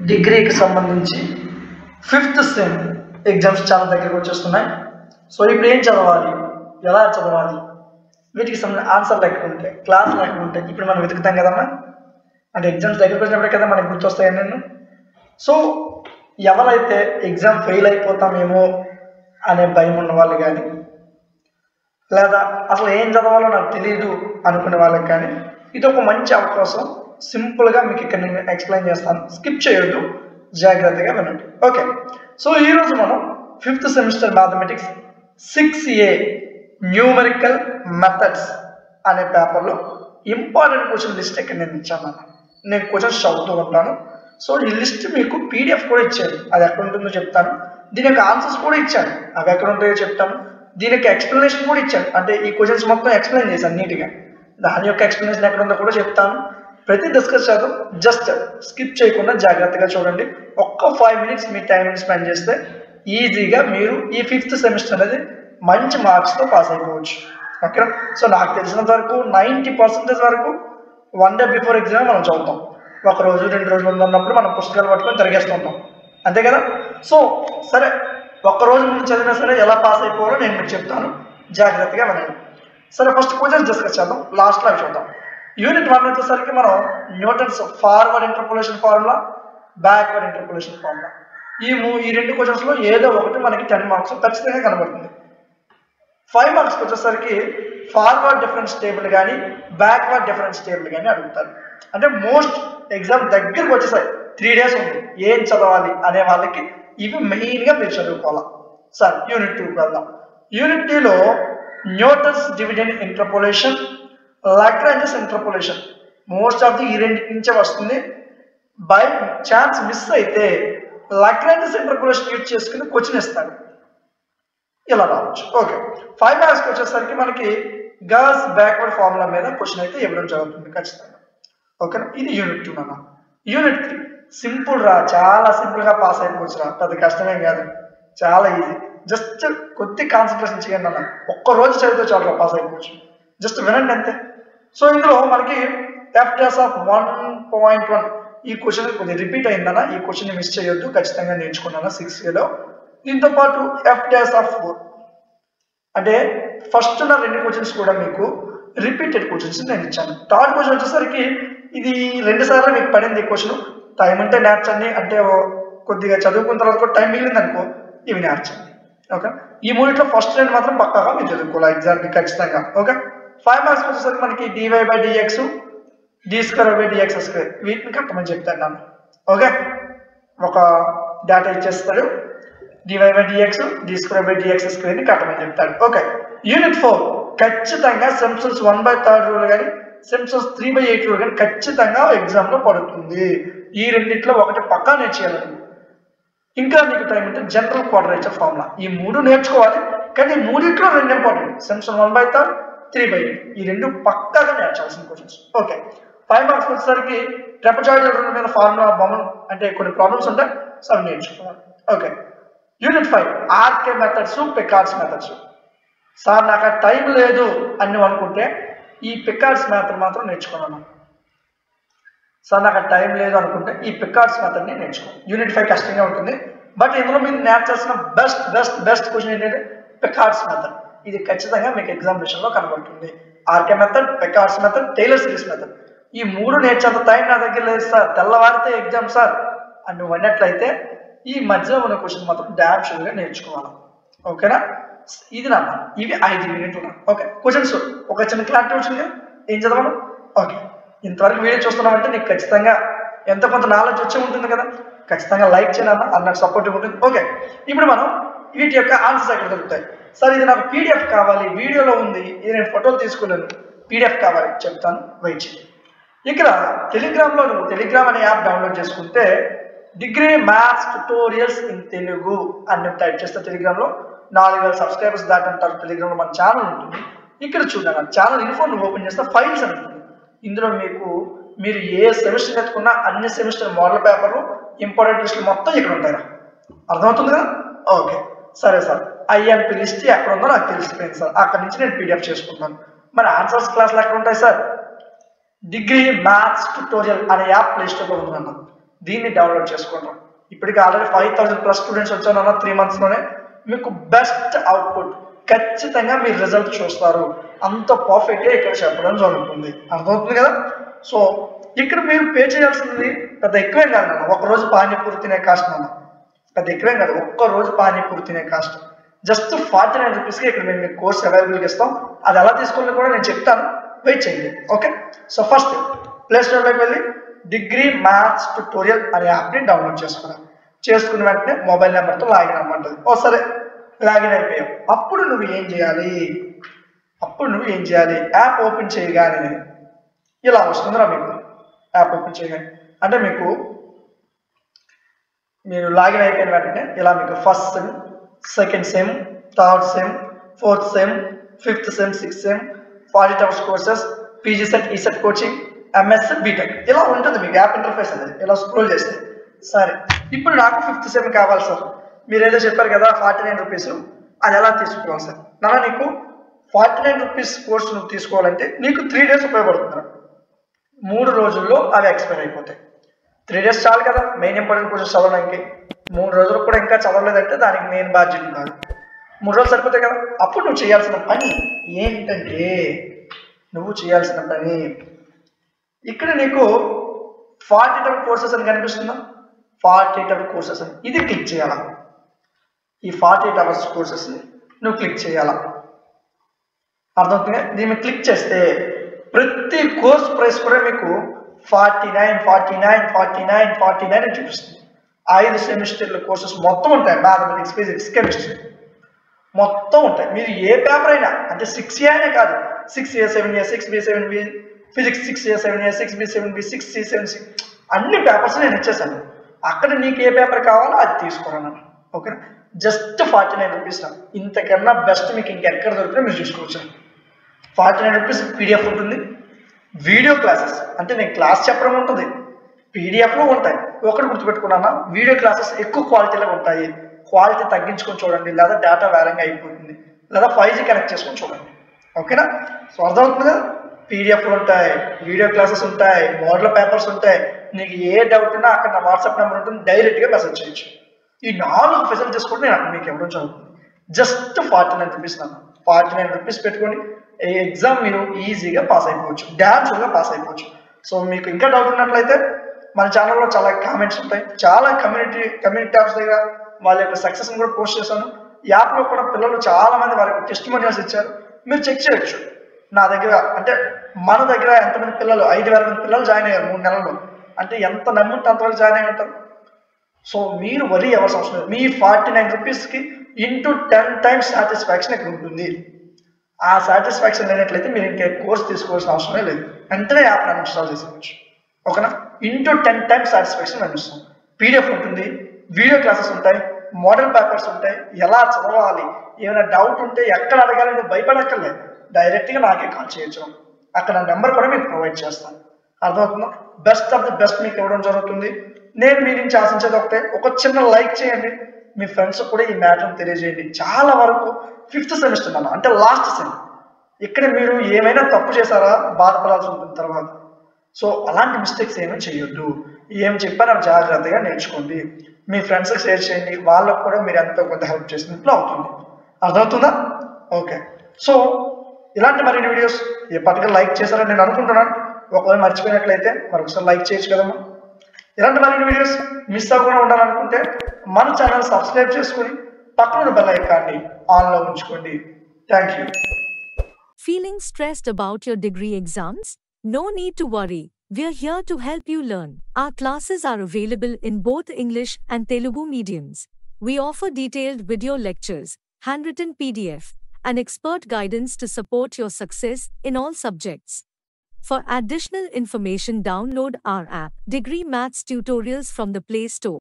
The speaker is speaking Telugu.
డిగ్రీకి సంబంధించి ఫిఫ్త్ సెమ్ ఎగ్జామ్స్ చాలా దగ్గరకు వచ్చేస్తున్నాయి సో ఇప్పుడు ఏం చదవాలి ఎలా చదవాలి వీటికి సంబంధించిన ఆన్సర్లు ఎక్కడ ఉంటాయి క్లాసులు ఎక్కడ ఉంటాయి ఇప్పుడు మనం వెతుకుతాం కదమ్మా అంటే ఎగ్జామ్స్ దగ్గరకు వచ్చినప్పుడే కదా మనకి గుర్తొస్తాయి నేను సో ఎవరైతే ఎగ్జామ్ ఫెయిల్ అయిపోతామేమో అనే భయం ఉన్న వాళ్ళు కానీ లేదా అసలు ఏం చదవాలో నాకు తెలియదు అనుకునే వాళ్ళకి కానీ ఇది ఒక మంచి అవకాశం సింపుల్గా మీకు ఇక్కడ నేను ఎక్స్ప్లెయిన్ చేస్తాను స్కిప్ చేయొద్దు జాగ్రత్తగా వినండి ఓకే సో ఈరోజు మనం fifth semester mathematics six A numerical methods అనే పేపర్లో ఇంపార్టెంట్ క్వశ్చన్ లిస్ట్ ఇక్కడ నేను ఇచ్చాను నేను క్వశ్చన్స్ చదువుతూ ఉంటాను సో ఈ లిస్ట్ మీకు పీడిఎఫ్ కూడా ఇచ్చాను అది ఎక్కడ ఉంటుందో చెప్తాను దీని యొక్క ఆన్సర్స్ కూడా ఇచ్చాను అవి ఎక్కడ ఉంటాయో చెప్తాను దీని యొక్క ఎక్స్ప్లెనేషన్ కూడా ఇచ్చాను అంటే ఈ క్వశ్చన్స్ మొత్తం ఎక్స్ప్లెయిన్ చేశాను నీట్గా దాని యొక్క ఎక్స్ప్లెనేషన్ ఎక్కడ ఉందో కూడా చెప్తాను ప్రతి డిస్కస్ శాతం జస్ట్ స్కిప్ చేయకుండా జాగ్రత్తగా చూడండి ఒక్క ఫైవ్ మినిట్స్ మీ టైం స్పెండ్ చేస్తే ఈజీగా మీరు ఈ ఫిఫ్త్ సెమిస్టర్ అనేది మంచి మార్క్స్తో పాస్ అయిపోవచ్చు ఓకేనా సో నాకు తెలిసినంత వరకు నైంటీ పర్సెంటేజ్ వరకు వన్ డే బిఫోర్ ఎగ్జామ్ మనం చదువుతాం ఒక రోజు రెండు రోజులు ముందు ఉన్నప్పుడు మనం పుస్తకాలు పట్టుకొని తిరిగేస్తుంటాం అంతే కదా సో సరే ఒక్క రోజు ముందు చదివినా సరే ఎలా పాస్ అయిపోవాలో నేను మీకు చెప్తాను జాగ్రత్తగా వినండి సరే ఫస్ట్ క్వశ్చన్స్ డిస్కస్ చేద్దాం లాస్ట్లో అవి చూద్దాం యూనిట్ వన్ వచ్చేసరికి మనం Newton's forward interpolation formula backward interpolation formula ఈ మూ ఈ రెండు క్వశ్చన్స్లో ఏదో ఒకటి మనకి టెన్ మార్క్స్ ఖచ్చితంగా కనబడుతుంది ఫైవ్ మార్క్స్కి వచ్చేసరికి ఫార్వర్డ్ డిఫరెన్స్ టేబుల్ కానీ బ్యాక్వర్డ్ డిఫరెన్స్ టేబుల్ కానీ అడుగుతారు అంటే మోస్ట్ ఎగ్జామ్ దగ్గరకు వచ్చేసాయి త్రీ డేస్ ఉంది ఏం చదవాలి అనే వాళ్ళకి ఇవి మెయిన్గా మీరు చదువుకోవాలి సార్ యూనిట్ టూకి వెళ్దాం యూనిట్ టూలో Newton's dividend interpolation Lagrange's interpolation most of the ఈ రెండింటి నుంచే వస్తుంది బై ఛాన్స్ మిస్ అయితే లాగ్రాంజెస్ ఇంటర్పోలేషన్ యూజ్ చేసుకుని క్వశ్చన్ ఇస్తాడు ఇలా రావచ్చు ఓకే ఫైవ్ మార్క్స్కి వచ్చేసరికి మనకి గర్ల్స్ బ్యాక్వర్డ్ ఫార్ములా మీద క్వశ్చన్ అయితే ఇవ్వడం జరుగుతుంది ఖచ్చితంగా ఓకేనా ఇది యూనిట్ టూ అన్న యూనిట్ త్రీ సింపుల్ రా చాలా సింపుల్గా పాస్ అయిపోవచ్చు రా పెద్ద కష్టమేం కాదు చాలా ఈజీ జస్ట్ కొద్ది కాన్సన్ట్రేషన్ చేయండి అన్న ఒక్క రోజు చదివితే చాలు పాస్ అయిపోవచ్చు జస్ట్ వినండి అంతే సో ఇందులో మనకి F dash of one point one ఈ క్వశ్చన్ కొద్దిగా రిపీట్ అయిందన్న ఈ క్వశ్చన్ మిస్ చేయొద్దు ఖచ్చితంగా నేర్చుకున్నాను సిక్స్ ఏలో దీంతో పాటు ఎఫ్ డాస్ ఆఫ్ ఫోర్ అంటే ఫస్ట్ ఉన్న రెండు క్వశ్చన్స్ కూడా మీకు రిపీటెడ్ క్వశ్చన్స్ నేను ఇచ్చాను థర్డ్ క్వశ్చన్ వచ్చేసరికి ఇది రెండు సార్లు మీకు పడింది ఈ క్వశ్చన్ టైం ఉంటే నేర్చండి అంటే ఓ- కొద్దిగా చదువుకున్న తర్వాత కూడా టైం మిగిలింది అనుకో ఇవి నేర్చండి ఓకే ఈ మూడిట్లో ఫస్ట్ రెండు మాత్రం పక్కాగా మీరు చదువుకోవాలి ఎగ్జామ్కి ఖచ్చితంగా ఓకే ఫైవ్ మార్క్స్ వచ్చేసరికి మనకి dy by dx d square by dx square వీటిని కట్టమని చెప్తాను నేను ఓకే ఒక డేటా ఇచ్చేస్తాడు dy by dx d square by dx స్క్వేర్ని కట్టమని చెప్తాడు ఓకే యూనిట్ ఫోర్ ఖచ్చితంగా Simpson's one by third rule కానీ Simpson's three by eight rule కానీ ఖచ్చితంగా ఎగ్జామ్లో పడుతుంది ఈ రెండిట్లో ఒకటి పక్కా నేర్చేయాలి నువ్వు. ఇంకా నీకు టైం ఉంటే జనరల్ క్వాడ్రేచర్ ఫార్ములా ఈ మూడు నేర్చుకోవాలి కానీ ఈ మూడిట్లో రెండు important Simpson one by third three by eight ఈ రెండు పక్కాగా నేర్చాల్సిన క్వశ్చన్స్ ఓకే ఫైవ్ మార్క్స్ వచ్చేసరికి ట్రెపజాయిడల్ రూల్ మీద ఫార్ములా బొమ్మ అంటే కొన్ని ప్రాబ్లమ్స్ ఉంటాయి సో అవి నేర్చుకోవాలి okay unit five RK methods Picard's methods sir నాకు ఆ టైం లేదు అని నువ్వు అనుకుంటే ఈ పికార్డ్స్ మెథడ్ మాత్రం నేర్చుకున్నాను సార్ నాకు ఆ టైం లేదు అనుకుంటే ఈ పికార్డ్స్ మెథడ్ని నేర్చుకో యూనిట్ ఫైవ్ కష్టంగా ఉంటుంది బట్ ఇందులో మీరు నేర్చాల్సిన బెస్ట్ బెస్ట్ బెస్ట్ క్వశ్చన్ ఏంటంటే పికార్డ్స్ మెథడ్ ఇది ఖచ్చితంగా మీకు ఎగ్జామినేషన్లో కనబడుతుంది RK method Picard's method Taylor series method ఈ మూడు నేర్చేంత టైం నా దగ్గర లేదు సార్ తెల్లవారితే ఎగ్జామ్ సార్ అని నువ్వు అన్నట్లయితే ఈ మధ్యలో ఉన్న క్వశ్చన్ మాత్రం డ్యామ్ షూర్గా నేర్చుకోవాలి ఓకేనా ఇది నా ఇవి ఐదు యూనిట్లు ఓకే క్వశ్చన్స్ ఒక చిన్న క్లారిటీ వచ్చింది కదా ఏం చదవను ఓకే ఇంతవరకు వీడియో చూస్తున్నామంటే నీకు ఖచ్చితంగా ఎంత కొంత నాలెడ్జ్ వచ్చే ఉంటుంది కదా ఖచ్చితంగా లైక్ చేయాలన్నా అది నాకు సపోర్టివ్ ఉంటుంది ఓకే ఇప్పుడు మనం వీటి యొక్క ఆన్సర్స్ ఎక్కడ దొరుకుతాయి సార్ ఇది నాకు పీడిఎఫ్ కావాలి వీడియోలో ఉంది ఇది నేను ఫోటోలు తీసుకోలేను పీడిఎఫ్ కావాలి చెప్తాను వెయిట్ చేయండి ఇక్కడ టెలిగ్రామ్లో నువ్వు టెలిగ్రామ్ అనే యాప్ డౌన్లోడ్ చేసుకుంటే degree maths tutorials in Telugu అని నువ్వు టైప్ చేస్తే టెలిగ్రామ్లో నాలుగు వేల సబ్స్క్రైబర్స్ దాటంటారు టెలిగ్రామ్లో మన ఛానల్ ఉంటుంది ఇక్కడ చూడండి ఛానల్ ఇన్ఫో నువ్వు ఓపెన్ చేస్తే ఫైల్స్ అని ఉంటుంది ఇందులో మీకు మీరు ఏ సెమిస్టర్ ఎత్తుకున్నా అన్ని సెమిస్టర్ మోడల్ పేపర్లు ఇంపార్టెంట్ లిస్టులు మొత్తం ఇక్కడ ఉంటాయి అర్థమవుతుంది కదా ఓకే సరే సార్ ఐఎంపీ లిస్ట్ ఎక్కడ ఉందో నాకు తెలిసిపోయింది సార్ అక్కడ నుంచి నేను పీడిఎఫ్ చేసుకుంటాను మరి ఆన్సర్స్ క్లాసులు ఎక్కడ ఉంటాయి సార్ డిగ్రీ మ్యాథ్స్ ట్యూటోరియల్ అనే యాప్ ప్లే స్టోర్లో ఉందన్న దీన్ని డౌన్లోడ్ చేసుకుంటాం ఇప్పటికి already five thousand plus students వచ్చారన్న త్రీ మంత్స్లోనే మీకు బెస్ట్ అవుట్పుట్ ఖచ్చితంగా మీరు రిజల్ట్ చూస్తారు అంత పర్ఫెక్ట్గా ఇక్కడ చెప్పడం జరుగుతుంది అర్థమవుతుంది కదా సో ఇక్కడ మీరు పే చేయాల్సింది పెద్ద ఎక్కువేం కాదు నాన్న ఒక రోజు పానీపూరి తినే కాస్ట్ నాన్న పెద్ద ఎక్కువేం కాదు ఒక్క రోజు పానీపూరి తినే కాస్ట్ జస్ట్ ఫార్టీ నైన్ రూపీస్కి ఇక్కడ మేము మీకు కోర్స్ అవైలబుల్గా ఇస్తాం అది ఎలా తీసుకోవాలో కూడా నేను చెప్తాను వెయిట్ చేయండి ఓకే సో ఫస్ట్ ప్లే స్టోర్లోకి వెళ్ళి డిగ్రీ మ్యాథ్స్ ట్యూటోరియల్ అనే యాప్ని డౌన్లోడ్ చేసుకున్నాం చేసుకున్న వెంటనే మొబైల్ నెంబర్తో లాగిన్ అమ్మంటుంది ఓ సరే లాగిన్ అయిపోయాం అప్పుడు నువ్వు ఏం చేయాలి అప్పుడు నువ్వు ఏం చేయాలి యాప్ ఓపెన్ చేయగానే ఇలా వస్తుందిరా మీకు యాప్ ఓపెన్ చేయగానే అంటే మీకు మీరు లాగిన్ అయిపోయిన వెంటనే ఇలా మీకు first sem second sem third sem fourth sem fifth sem sixth sem forty hours courses PG CET E CET coaching MS BTech ఇలా ఉంటుంది మీకు యాప్ ఇంటర్ఫేస్ అనేది ఇలా స్క్రోల్ చేస్తే సరే ఇప్పుడు నాకు ఫిఫ్త్ సెమ్ కావాలి సార్ మీరు ఏదో చెప్పారు కదా ఫార్టీ నైన్ రూపీస్ అది ఎలా తీసుకోవాలి సార్ నాన్న నీకు ఫార్టీ నైన్ రూపీస్ కోర్స్ నువ్వు తీసుకోవాలంటే నీకు త్రీ డేస్ ఉపయోగపడుతుంది మూడు రోజుల్లో అవి ఎక్స్పైర్ అయిపోతాయి త్రీ డేస్ చాలు కదా మెయిన్ ఇంపార్టెంట్ క్వశ్చన్ చదవడానికి మూడు రోజులు కూడా ఇంకా చదవలేదంటే దానికి మెయిన్ బాధ్యత కాదు మూడు రోజులు సరిపోతాయి కదా అప్పుడు నువ్వు చేయాల్సిన పని ఏంటంటే నువ్వు చేయాల్సిన పని ఇక్కడ నీకు ఫార్టీ టైప్ కోర్సెస్ అని కనిపిస్తుందా ఫార్టీ టైప్ కోర్సెస్ అని ఇది క్లిక్ చేయాలా ఈ ఫార్టీ ఎయిట్ అవర్స్ కోర్సెస్ని నువ్వు క్లిక్ చేయాలా అర్థమవుతుంది దీన్ని మీరు క్లిక్ చేస్తే ప్రతి కోర్స్ ప్రైస్ కూడా మీకు forty nine forty nine forty nine forty nine అని చూపిస్తుంది ఐదు సెమిస్టర్ల కోర్సెస్ మొత్తం ఉంటాయి మ్యాథమెటిక్స్ ఫిజిక్స్ కెమిస్ట్రీ మొత్తం ఉంటాయి మీరు ఏ పేపర్ అయినా అంటే సిక్స్ ఏ అయినా కాదు six A seven A six B seven B physics six A seven A six B seven B six C seven C అన్ని పేపర్స్ నేను ఇచ్చేసాను అక్కడ నీకు ఏ పేపర్ కావాలో అది తీసుకున్నాను ఓకేనా జస్ట్ ఫార్టీ నైన్ రూపీస్ ఇంతకన్నా బెస్ట్ మీకు ఇంకెక్కడ దొరికినా మీరు చూసుకోవచ్చు ఫార్టీ నైన్ రూపీస్ పీడిఎఫ్ ఉంటుంది వీడియో క్లాసెస్ అంటే నేను క్లాస్ చెప్పడం ఉంటుంది పీడిఎఫ్లో ఉంటాయి ఒకటి గుర్తుపెట్టుకున్నా వీడియో క్లాసెస్ ఎక్కువ క్వాలిటీలో ఉంటాయి క్వాలిటీ తగ్గించుకొని చూడండి లేదా డేటా వేరంగా అయిపోతుంది లేదా ఫైవ్ జీ కనెక్ట్ చేసుకొని చూడండి ఓకేనా సో అర్థమవుతుంది కదా పీడిఎఫ్లు ఉంటాయి వీడియో క్లాసెస్ ఉంటాయి మోడల్ పేపర్స్ ఉంటాయి నీకు ఏ డౌట్ ఉన్నా అక్కడ నా వాట్సాప్ నెంబర్ ఉంటుంది డైరెక్ట్గా మెసేజ్ చేయొచ్చు ఈ నాలుగు ఫెసిలిటీస్ కూడా నేను అక్కడ మీకు ఇవ్వడం జరుగుతుంది జస్ట్ ఫార్టీ నైన్ రూపీస్ నాకు ఫార్టీ నైన్ రూపీస్ పెట్టుకొని ఈ ఎగ్జామ్ మీరు ఈజీగా పాస్ అయిపోవచ్చు డ్యాన్స్గా పాస్ అయిపోవచ్చు సో మీకు ఇంకా డౌట్ ఉన్నట్లయితే మన ఛానల్లో చాలా కామెంట్స్ ఉంటాయి చాలా కమ్యూనిటీ కమ్యూనిటీ ట్యాబ్స్ దగ్గర వాళ్ళ యొక్క సక్సెస్ని కూడా పోస్ట్ చేశాను యాప్లో కూడా పిల్లలు చాలా మంది వారి టెస్ట్ ఇచ్చారు మీరు చెక్ చేయొచ్చు నా దగ్గర అంటే మన దగ్గర ఎంతమంది పిల్లలు ఐదు వేల మంది పిల్లలు జాయిన్ అయ్యారు మూడు నెలల్లో అంటే ఎంత నమ్ముంటే అంతవరకు జాయిన్ అయి ఉంటారు సో మీరు వరి అవ్వాల్సిన అవసరం లేదు మీ ఫార్టీ నైన్ రూపీస్కి ఇంటూ టెన్ టైమ్స్ సాటిస్ఫాక్షన్ ఇక్కడ ఉంటుంది ఆ సాటిస్ఫాక్షన్ లేనట్లయితే మీరు ఇంకా కోర్స్ తీసుకోవాల్సిన అవసరమే లేదు వెంటనే యాప్ ఇన్స్టాల్ చేసుకోవచ్చు ఓకేనా ఇంటూ టెన్ టైమ్స్ సాటిస్ఫాక్షన్ లభిస్తుంది పీడిఎఫ్ ఉంటుంది వీడియో క్లాసెస్ ఉంటాయి మోడల్ పేపర్స్ ఉంటాయి ఎలా చదవాలి ఏమైనా డౌట్ ఉంటే ఎక్కడ అడగాలి నువ్వు భయపడక్కర్లేదు డైరెక్ట్గా నాకే కాల్ చేయొచ్చు అక్కడ నెంబర్ కూడా మీకు ప్రొవైడ్ చేస్తాను అర్థమవుతుందా బెస్ట్ ఆఫ్ ది బెస్ట్ మీకు ఇవ్వడం జరుగుతుంది నేను మీ నుంచి ఆశించేది ఒకటే ఒక చిన్న లైక్ చేయండి మీ ఫ్రెండ్స్ కూడా ఈ మ్యాటర్ని తెలియజేయండి చాలా వరకు ఫిఫ్త్ సెమిస్టర్ అన్న అంటే లాస్ట్ సెమ్ ఇక్కడ మీరు ఏమైనా తప్పు చేశారా బాధపడాల్సి ఉంటుంది తర్వాత సో అలాంటి మిస్టేక్స్ ఏమీ చేయొద్దు ఏం చెప్పారో జాగ్రత్తగా నేర్చుకోండి మీ ఫ్రెండ్స్కి షేర్ చేయండి వాళ్ళకు కూడా మీరు ఎంతో కొంత హెల్ప్ చేసినట్లు అవుతుంది అర్థమవుతుందా ఓకే సో ఇలాంటి మరిన్ని వీడియోస్ ఎప్పటికీ లైక్ చేశారని నేను అనుకుంటున్నాను ఒకవేళ మర్చిపోయినట్లయితే మరొకసారి లైక్ చేయొచ్చు కదమ్మా ఇలాంటి మరిన్ని వీడియోస్ మిస్ అవ్వకుండా ఉండాలనుకుంటే మన ఛానల్ సబ్స్క్రైబ్ చేసుకుని పక్కన బెల్ ఐకాన్ని ఆన్లో ఉంచుకోండి thank you Feeling stressed about your degree exams? No need to worry. We're here to help you learn. Our classes are available in both English and Telugu mediums. We offer detailed video lectures, handwritten PDF, and expert guidance to support your success in all subjects. For additional information, download our app, Degree Maths Tutorials from the Play Store.